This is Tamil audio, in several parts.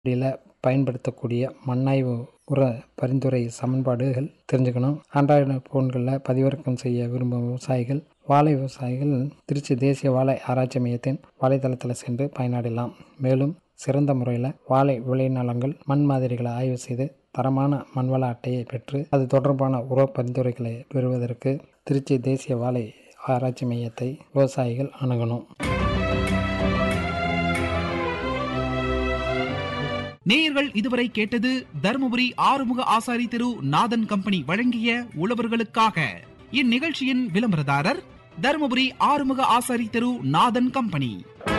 அடியில் பயன்படுத்தக்கூடிய மண்ணாய்வு உர பரிந்துரை சமன்பாடுகள் தெரிஞ்சுக்கணும் ஆண்ட்ராய்டு ஃபோன்களில் பதிவிறக்கம் செய்ய விரும்பும் விவசாயிகள் வாழை விவசாயிகள் திருச்சி தேசிய வாழை ஆராய்ச்சி மையத்தின் வலைதளத்தில் சென்று பயனடையலாம் மேலும் சிறந்த முறையில் வாழை விளைநிலங்கள் மண் மாதிரிகளை ஆய்வு செய்து தரமான மண்வள அட்டையை பெற்று அது தொடர்பான உர பரிந்துரைகளை பெறுவதற்கு திருச்சி தேசிய வாழை ஆராய்ச்சி மையத்தை விவசாயிகள் அணுகணும் நேயர்கள் இதுவரை கேட்டது தருமபுரி ஆறுமுக ஆசாரி திரு நாதன் கம்பெனி வழங்கிய உழவர்களுக்காக இந்நிகழ்ச்சியின் விளம்பரதாரர் தருமபுரி ஆறுமுக ஆசாரி திரு நாதன் கம்பெனி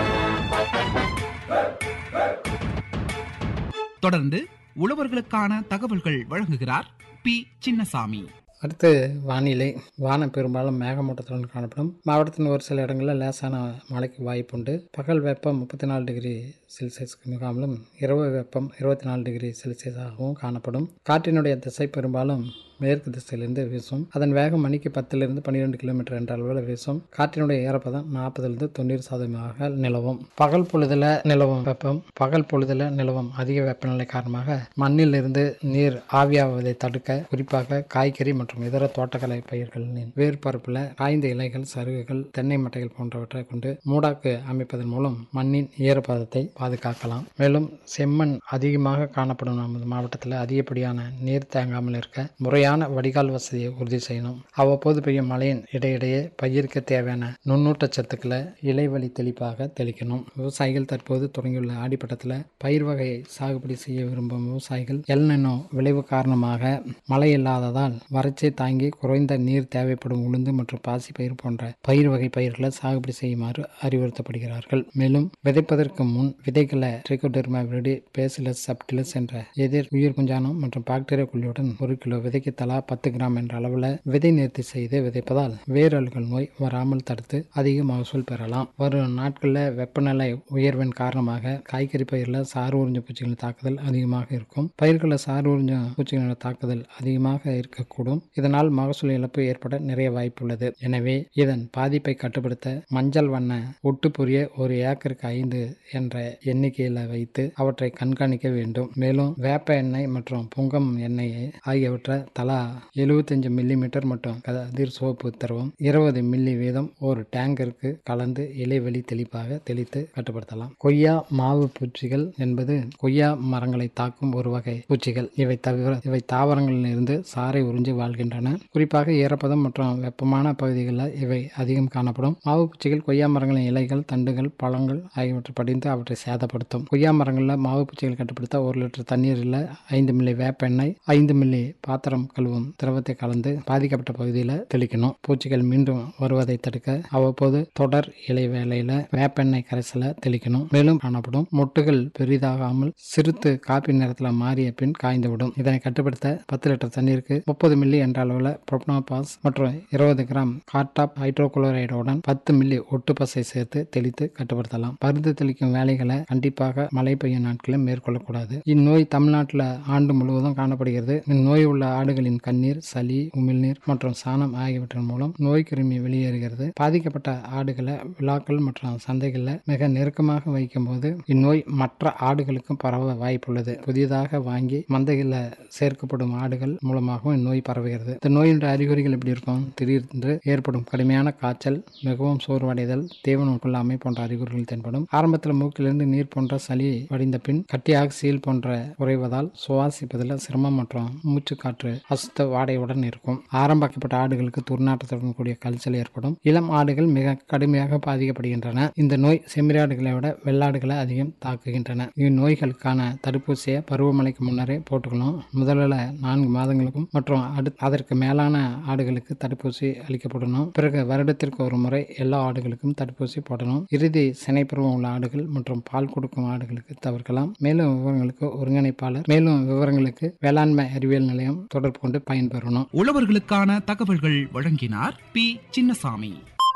தொடர்ந்து உழவர்களுக்கான தகவல்கள் வழங்குகிறார் பி சின்னசாமி அடுத்து வானிலை வானம் பெரும்பாலும் மேகமூட்டத்துடன் காணப்படும் மாவட்டத்தின் ஒரு சில இடங்களில் லேசான மழைக்கு வாய்ப்புண்டு பகல் வெப்பம் முப்பத்தி நாலு டிகிரி செல்சியஸ்க்கு மிகாமலும் இரவு வெப்பம் இருபத்தி நாலு டிகிரி செல்சியஸாகவும் காணப்படும் காற்றினுடைய திசை பெரும்பாலும் மேற்கு திசையிலிருந்து வீசும் அதன் வேகம் மணிக்கு பத்திலிருந்து பன்னிரெண்டு கிலோமீட்டர் என்ற அளவில் வீசும் காற்றினுடைய ஈரப்பதம் நாற்பதுலேருந்து தொண்ணூறு சதவீதமாக நிலவும் பகல் பொழுதுல நிலவும் வெப்பம் பகல் பொழுதுல நிலவும் அதிக வெப்பநிலை காரணமாக மண்ணில் இருந்து நீர் ஆவியாவதை தடுக்க குறிப்பாக காய்கறி மற்றும் இதர தோட்டக்கலை பயிர்களின் வேர்பரப்பில் காய்ந்த இலைகள் சருகுகள் தென்னை மட்டைகள் போன்றவற்றை கொண்டு மூடாக்கு அமைப்பதன் மூலம் மண்ணின் ஈரப்பதத்தை பாதுகாக்கலாம் மேலும் செம்மண் அதிகமாக காணப்படும் நமது மாவட்டத்தில் அதிகப்படியான நீர் தேங்காமல் இருக்க முறையான வடிகால் வசதியை உறுதி செய்யணும் அவ்வப்போது பெய்யும் மழையின் இடையிடையே பயிருக்கு தேவையான நுண்ணூட்டச்சத்துக்களை இலைவழி தெளிப்பாக தெளிக்கணும் விவசாயிகள் தற்போது தொடங்கியுள்ள ஆடிப்பட்டத்தில் பயிர் வகையை சாகுபடி செய்ய விரும்பும் விவசாயிகள் எல்னினோ விளைவு காரணமாக மழை இல்லாததால் வறட்சி தாங்கி குறைந்த நீர் தேவைப்படும் உளுந்து மற்றும் பாசி பயிர் போன்ற பயிர் வகை பயிர்களை சாகுபடி செய்யுமாறு அறிவுறுத்தப்படுகிறார்கள் மேலும் விதைப்பதற்கு முன் விதைகளை ட்ரிகோடெர்மா விரிடி பேசிலஸ் சப்டிலஸ் என்ற எதிர் உயிர் குஞ்சானம் மற்றும் பாக்டீரியா குழியுடன் ஒரு கிலோ விதைக்கு தலா பத்து கிராம் என்ற அளவில் விதை நேர்த்தி செய்து விதைப்பதால் வேரல்கள் நோய் வராமல் தடுத்து அதிக மகசூல் பெறலாம் வரும் நாட்களில் வெப்பநிலை உயர்வின் காரணமாக காய்கறி பயிரில் சாறு உறிஞ்ச பூச்சிகளின் தாக்குதல் அதிகமாக இருக்கும் பயிர்களில் சாறு உறிஞ்ச பூச்சிகளின் தாக்குதல் அதிகமாக இருக்கக்கூடும் இதனால் மகசூல் இழப்பு ஏற்பட நிறைய வாய்ப்புள்ளது எனவே இதன் பாதிப்பை கட்டுப்படுத்த மஞ்சள் வண்ண ஒட்டுப்பொரிய ஒரு ஏக்கருக்கு ஐந்து என்ற எண்ணிக்கையில் வைத்து அவற்றை கண்காணிக்க வேண்டும் மேலும் வேப்ப எண்ணெய் மற்றும் புங்கம் எண்ணெய் ஆகியவற்றை தலா எழுபத்தஞ்சு மில்லி மீட்டர் மற்றும் கதிர் சோப்பு திரவம் இருபது மில்லி வீதம் ஒரு டேங்கருக்கு கலந்து இலைவெளி தெளிப்பாக தெளித்து கட்டுப்படுத்தலாம் கொய்யா மாவு பூச்சிகள் என்பது கொய்யா மரங்களை தாக்கும் ஒரு வகை பூச்சிகள் இவை தவிர இவை தாவரங்களில் இருந்து சாறை உறிஞ்சி வாழ்கின்றன குறிப்பாக ஈரப்பதம் மற்றும் வெப்பமான பகுதிகளில் இவை அதிகம் காணப்படும் மாவு பூச்சிகள் கொய்யா மரங்களின் இலைகள் தண்டுகள் பழங்கள் ஆகியவற்றை படிந்து அவற்றை சேதப்படுத்தும் கொய்யா மரங்களில் மாவு பூச்சிகள் கட்டுப்படுத்த ஒரு லிட்டர் தண்ணீரில் ஐந்து மில்லி வேப்ப எண்ணெய் ஐந்து மில்லி பாத்திரம் கழுவும் திரவத்தை கலந்து பாதிக்கப்பட்ட பகுதியில் தெளிக்கணும் பூச்சிகள் மீண்டும் வருவதை தடுக்க அவ்வப்போது தொடர் இலை வேலையில வேப்பெண்ணெய் கரைசலை தெளிக்கணும் மேலும் காணப்படும் மொட்டுகள் பெரிதாகாமல் சிறுத்து காப்பி நிறத்தில் மாறிய பின் காய்ந்துவிடும் இதனை கட்டுப்படுத்த பத்து லிட்டர் தண்ணீருக்கு முப்பது மில்லி என்ற அளவில் புரோப்னோபாஸ் மற்றும் இருபது கிராம் கார்டாப் ஹைட்ரோகுளோரைடுடன் பத்து மில்லி ஒட்டு பசை சேர்த்து தெளித்து கட்டுப்படுத்தலாம் பருத்து தெளிக்கும் வேலைகளை கண்டிப்பாக மழை பெய்யும் நாட்களில் மேற்கொள்ளக்கூடாது இந்நோய் தமிழ்நாட்டில் ஆண்டு முழுவதும் காணப்படுகிறது இந்நோய் உள்ள ஆடுகளின் கண்ணீர் சளி உமிழ்நீர் மற்றும் சாணம் ஆகியவற்றின் மூலம் நோய் கிருமி வெளியேறுகிறது பாதிக்கப்பட்ட ஆடுகளை விழாக்கள் மற்றும் சந்தைகளில் மிக நெருக்கமாக வைக்கும் போது இந்நோய் மற்ற ஆடுகளுக்கும் பரவ வாய்ப்புள்ளது புதிதாக வாங்கி மந்தைகளில் சேர்க்கப்படும் ஆடுகள் மூலமாகவும் இந்நோய் பரவுகிறது இந்த நோயினுடைய அறிகுறிகள் எப்படி இருக்கும் திடீரென்று ஏற்படும் கடுமையான காய்ச்சல் மிகவும் சோர்வடைதல் தீவனம் கொள்ளாமை போன்ற அறிகுறிகள் தென்படும் ஆரம்பத்தில் மூக்கிலிருந்து நீர் போன்ற சளி வடிந்த பின் கட்டியாக சீல் போன்ற குறைவதால் சுவாசிப்பதில் சிரமம் மற்றும் மூச்சு காற்று அசுத்த வாடையுடன் இருக்கும் ஆரம்பிக்கப்பட்ட ஆடுகளுக்கு துர்நாற்றத்துடன் கூடிய கல்ச்சல் ஏற்படும் இளம் ஆடுகள் மிக கடுமையாக பாதிக்கப்படுகின்றன இந்த நோய் செம்மறியாடுகளை விட வெள்ளாடுகளை அதிகம் தாக்குகின்றன இந்நோய்களுக்கான தடுப்பூசியை பருவமழைக்கு முன்னரே போட்டுக்கணும் முதலில் நான்கு மாதங்களுக்கும் மற்றும் அடுத்து அதற்கு மேலான ஆடுகளுக்கு தடுப்பூசி அளிக்கப்படணும் பிறகு வருடத்திற்கு ஒரு முறை எல்லா ஆடுகளுக்கும் தடுப்பூசி போடணும் இறுதி சினைப்பருவம் உள்ள ஆடுகள் மற்றும் பால் கொடுக்கும் ஆடுகளுக்கு தவிர்க்கலாம் மேலும் விவரங்களுக்கு ஒருங்கிணைப்பாளர் மேலும் விவரங்களுக்கு வேளாண்மை அறிவியல் நிலையம் தொடர்பு கொண்டு பயன்பெறணும் உழவர்களுக்கான தகவல்கள் வழங்கினார் பி சின்னசாமி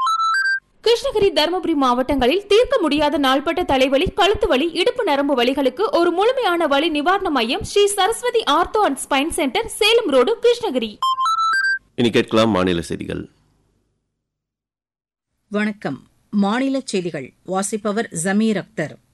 கிருஷ்ணகிரி தருமபுரி மாவட்டங்களில் தீர்க்க முடியாத நாள்பட்ட தலைவலி கழுத்து வலி இடுப்பு நரம்பு வலிகளுக்கு ஒரு முழுமையான வலி நிவாரண மையம் Shri Saraswati ortho and spine centre Salem road Krishnagiri இனி கேட்கலாம் மாநில செய்திகள் வணக்கம் மாநில செய்திகள் வாசிப்பவர் ஜமீர் அக்தர்